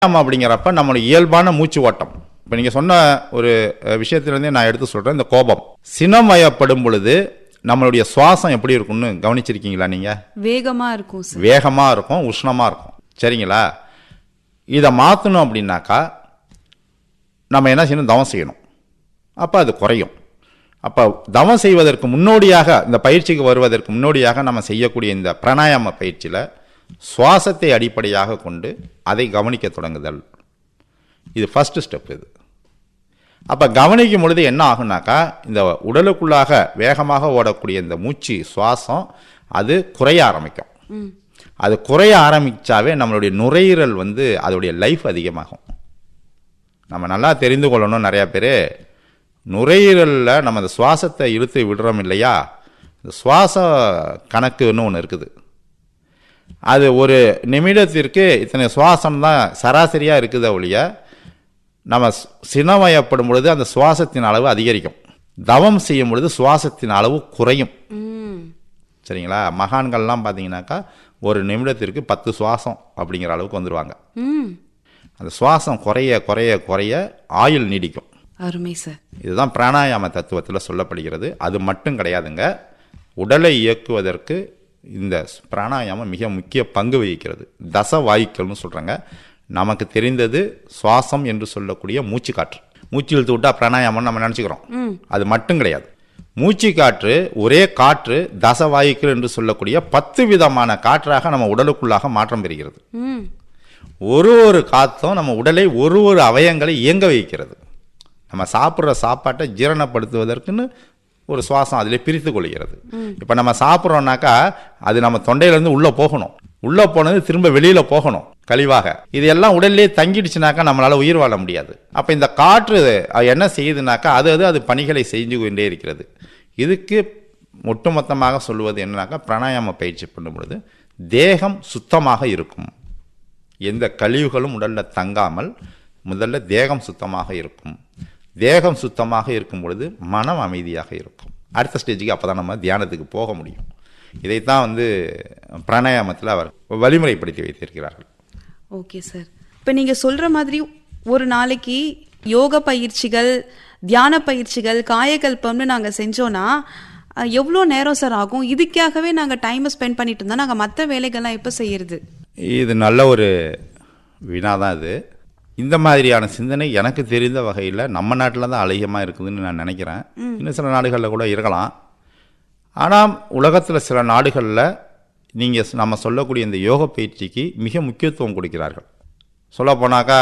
நம்ம அப்படிங்கிறப்ப நம்மளுடைய இயல்பான மூச்சு ஓட்டம் இப்போ நீங்கள் சொன்ன ஒரு அஹ், விஷயத்திலிருந்தே நான் எடுத்து சொல்கிறேன் இந்த கோபம் சினம் வயப்படும் பொழுது நம்மளுடைய சுவாசம் எப்படி இருக்கும்னு கவனிச்சிருக்கீங்களா நீங்கள் வேகமா இருக்கும் சார் வேகமாக இருக்கும் உஷ்ணமாக இருக்கும் சரிங்களா இதை மாற்றணும் அப்படின்னாக்கா நம்ம என்ன செய்யணும் தவம் செய்யணும் அப்போ அது குறையும் அப்போ தவம் செய்வதற்கு முன்னோடியாக இந்த பயிற்சிக்கு வருவதற்கு முன்னோடியாக நம்ம செய்யக்கூடிய இந்த பிராணாயாம பயிற்சியில் சுவாசத்தை அடிப்படையாக கொண்டு அதை கவனிக்க தொடங்குதல் இது ஃபர்ஸ்ட் ஸ்டெப் இது அப்போ கவனிக்கும் பொழுது என்ன ஆகுனாக்கா இந்த உடலுக்குள்ளாக வேகமாக ஓடக்கூடிய இந்த மூச்சு சுவாசம் அது குறைய ஆரம்பிக்கும் அது குறைய ஆரம்பிச்சாவே நம்மளுடைய நுரையீரல் வந்து அதோடைய லைஃப் அதிகமாகும் நம்ம நல்லா தெரிந்து கொள்ளணும் நிறையா பேர் நுரையீரலில் நம்ம அந்த சுவாசத்தை இழுத்து விடுறோம் இல்லையா இந்த சுவாச கணக்குன்னு ஒன்று இருக்குது அது ஒரு நிமிடத்திற்கு இத்தனை சுவாசம் தான் சராசரியாக இருக்குது ஒழிய நம்ம ஸ்- சினமயப்படும் பொழுது அந்த சுவாசத்தின் அளவு அதிகரிக்கும் தவம் செய்யும் பொழுது சுவாசத்தின் அளவு குறையும் ம் சரிங்களா மகான்கள்லாம் பார்த்தீங்கன்னாக்கா ஒரு நிமிடத்திற்கு பத்து சுவாசம் அப்படிங்கிற அளவுக்கு வந்துடுவாங்க ம் அந்த சுவாசம் குறைய குறைய குறைய ஆயுள் நீடிக்கும் அருமை சார் இதுதான் பிராணாயாம தத்துவத்தில் சொல்லப்படுகிறது அது மட்டும் கிடையாதுங்க உடலை இயக்குவதற்கு இந்த பிராணாயாமம் மிக முக்கிய பங்கு வகிக்கிறது தச வாயுக்கள்னு சொல்கிறாங்க நமக்கு தெரிந்தது சுவாசம் என்று சொல்லக்கூடிய மூச்சு காற்று மூச்சு இழுத்து விட்டா பிராணாயாமம் நம்ம நினச்சிக்கிறோம் அது மட்டும் கிடையாது மூச்சு காற்று ஒரே காற்று தசவாயுக்கள் என்று சொல்லக்கூடிய பத்து விதமான காற்றாக நம்ம உடலுக்குள்ளாக மாற்றம் பெறுகிறது ம் ஒரு ஒரு காத்தும் நம்ம உடலை ஒரு ஒரு அவயங்களை இயங்க வைக்கிறது நம்ம சாப்பிட்ற சாப்பாட்டை ஜீரணப்படுத்துவதற்குன்னு ஒரு சுவாசம் அதிலே பிரித்து கொள்கிறது இப்போ நம்ம சாப்பிட்றோம்னாக்கா அது நம்ம தொண்டையிலேருந்து உள்ளே போகணும் உள்ளே போனது திரும்ப வெளியில் போகணும் கழிவாக இது எல்லாம் உடல்லே தங்கிடுச்சுனாக்கா நம்மளால் உயிர் வாழ முடியாது அப்போ இந்த காற்று அது என்ன செய்யுதுனாக்கா அது அது அது பணிகளை செஞ்சு கொண்டே இருக்கிறது இதுக்கு ஒட்டுமொத்தமாக சொல்லுவது என்னன்னாக்கா பிராணாயாம பயிற்சி பண்ணும் பொழுது தேகம் சுத்தமாக இருக்கும் எந்த கழிவுகளும் உடலில் தங்காமல் முதல்ல தேகம் சுத்தமாக இருக்கும் தேகம் சுத்தமாக இருக்கும் பொழுது மனம் அமைதியாக இருக்கும் அடுத்த ஸ்டேஜுக்கு அப்போ தான் நம்ம தியானத்துக்கு போக முடியும் இதைத்தான் வந்து பிராணாயாமத்தில் அவர் வழிமுறைப்படுத்தி வைத்திருக்கிறார்கள் ஓகே சார் இப்போ நீங்க சொல்ற மாதிரி ஒரு நாளைக்கு யோக பயிற்சிகள் தியான பயிற்சிகள் காயகல்பம்னு நாங்க செஞ்சோன்னா அஹ், எவ்வளோ நேரம் சார் ஆகும் இதுக்காகவே நாங்க டைமை ஸ்பெண்ட் பண்ணிட்டு இருந்தா நாங்க மற்ற வேலைகள்லாம் எப்போ செய்யறது இது நல்ல ஒரு வினா தான் இது இந்த மாதிரியான சிந்தனை எனக்கு தெரிந்த வகையில் நம்ம நாட்டில் தான் அதிகமாக இருக்குதுன்னு நான் நினைக்கிறேன் இன்னும் சில நாடுகளில் கூட இருக்கலாம் ஆனால் உலகத்தில் சில நாடுகளில் நீங்கள் நம்ம சொல்லக்கூடிய இந்த யோக பயிற்சிக்கு மிக முக்கியத்துவம் கொடுக்கிறார்கள் சொல்லப் போனாக்கா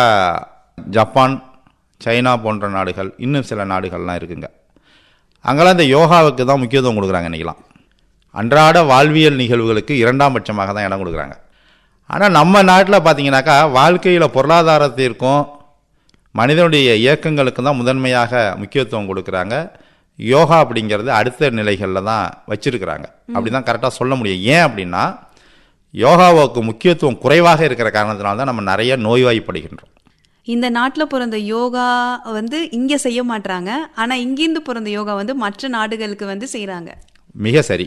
ஜப்பான் சைனா போன்ற நாடுகள் இன்னும் சில நாடுகள்லாம் இருக்குங்க அங்கெல்லாம் இந்த யோகாவுக்கு தான் முக்கியத்துவம் கொடுக்குறாங்க இன்றைக்கெலாம் அன்றாட வாழ்வியல் நிகழ்வுகளுக்கு இரண்டாம் பட்சமாக தான் இடம் கொடுக்குறாங்க ஆனால் நம்ம நாட்டில் பார்த்தீங்கன்னாக்கா வாழ்க்கையில் பொருளாதாரத்திற்கும் மனிதனுடைய இயக்கங்களுக்கு தான் முதன்மையாக முக்கியத்துவம் கொடுக்குறாங்க யோகா அப்படிங்கிறது அடுத்த நிலைகளில் தான் வச்சிருக்கிறாங்க அப்படி தான் கரெக்டாக சொல்ல முடியும் ஏன் அப்படின்னா யோகாவுக்கு முக்கியத்துவம் குறைவாக இருக்கிற காரணத்தினால தான் நம்ம நிறைய நோய்வாய்ப்படுகின்றோம் இந்த நாட்டில் பிறந்த யோகா வந்து இங்கே செய்ய மாட்றாங்க ஆனால் இங்கேருந்து பிறந்த யோகா வந்து மற்ற நாடுகளுக்கு வந்து செய்கிறாங்க மிக சரி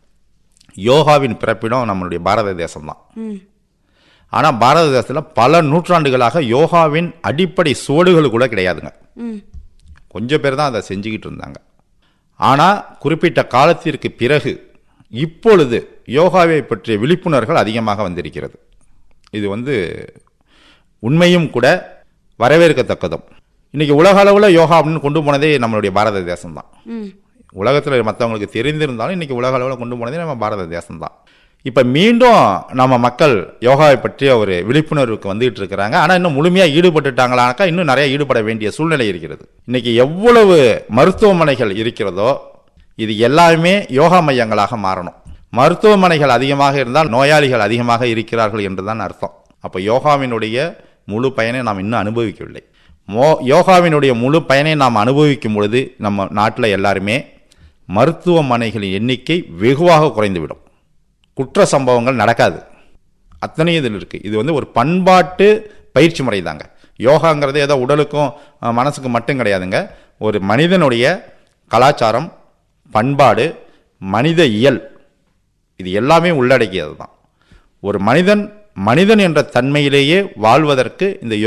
யோகாவின் பிறப்பிடம் நம்மளுடைய பாரத தேசம்தான் ம் ஆனால் பாரத தேசத்தில் பல நூற்றாண்டுகளாக யோகாவின் அடிப்படை சுவடுகள் கூட கிடையாதுங்க ம் கொஞ்சம் பேர் தான் அதை செஞ்சுக்கிட்டு இருந்தாங்க ஆனால் குறிப்பிட்ட காலத்திற்கு பிறகு இப்பொழுது யோகாவை பற்றிய விழிப்புணர்வுகள் அதிகமாக வந்திருக்கிறது இது வந்து உண்மையும் கூட வரவேற்கத்தக்கதும் இன்னைக்கு உலக அளவில் யோகா அப்படின்னு கொண்டு போனதே நம்மளுடைய பாரத தேசம்தான் ம் உலகத்தில் மற்றவங்களுக்கு தெரிந்திருந்தாலும் இன்னைக்கு உலக அளவில் கொண்டு போனதே நம்ம பாரத தேசம்தான் இப்போ மீண்டும் நம்ம மக்கள் யோகாவை பற்றிய ஒரு விழிப்புணர்வுக்கு வந்துகிட்டு இருக்கிறாங்க ஆனால் இன்னும் முழுமையாக ஈடுபட்டுட்டாங்களானாக்கா இன்னும் நிறைய ஈடுபட வேண்டிய சூழ்நிலை இருக்கிறது இன்னைக்கு எவ்வளவு மருத்துவமனைகள் இருக்கிறதோ இது எல்லாமே யோகா மையங்களாக மாறணும் மருத்துவமனைகள் அதிகமாக இருந்தால் நோயாளிகள் அதிகமாக இருக்கிறார்கள் என்றுதான் அர்த்தம் அப்போ யோகாவினுடைய முழு பயனை நாம் இன்னும் அனுபவிக்கவில்லை மோ யோகாவினுடைய முழு பயனை நாம் அனுபவிக்கும் பொழுது நம்ம நாட்டில் எல்லாருமே மருத்துவமனைகளின் எண்ணிக்கை வெகுவாக குறைந்துவிடும் குற்ற சம்பவங்கள் நடக்காது அத்தனையும் இதில் இருக்குது இது வந்து ஒரு பண்பாட்டு பயிற்சி முறை தாங்க யோகாங்கிறது ஏதோ உடலுக்கும் அஹ், மனசுக்கும் மட்டும் கிடையாதுங்க ஒரு மனிதனுடைய கலாச்சாரம் பண்பாடு மனித இயல் இது எல்லாமே உள்ளடக்கியது தான் ஒரு மனிதன் மனிதன் என்ற தன்மையிலேயே வாழ்வதற்கு இந்த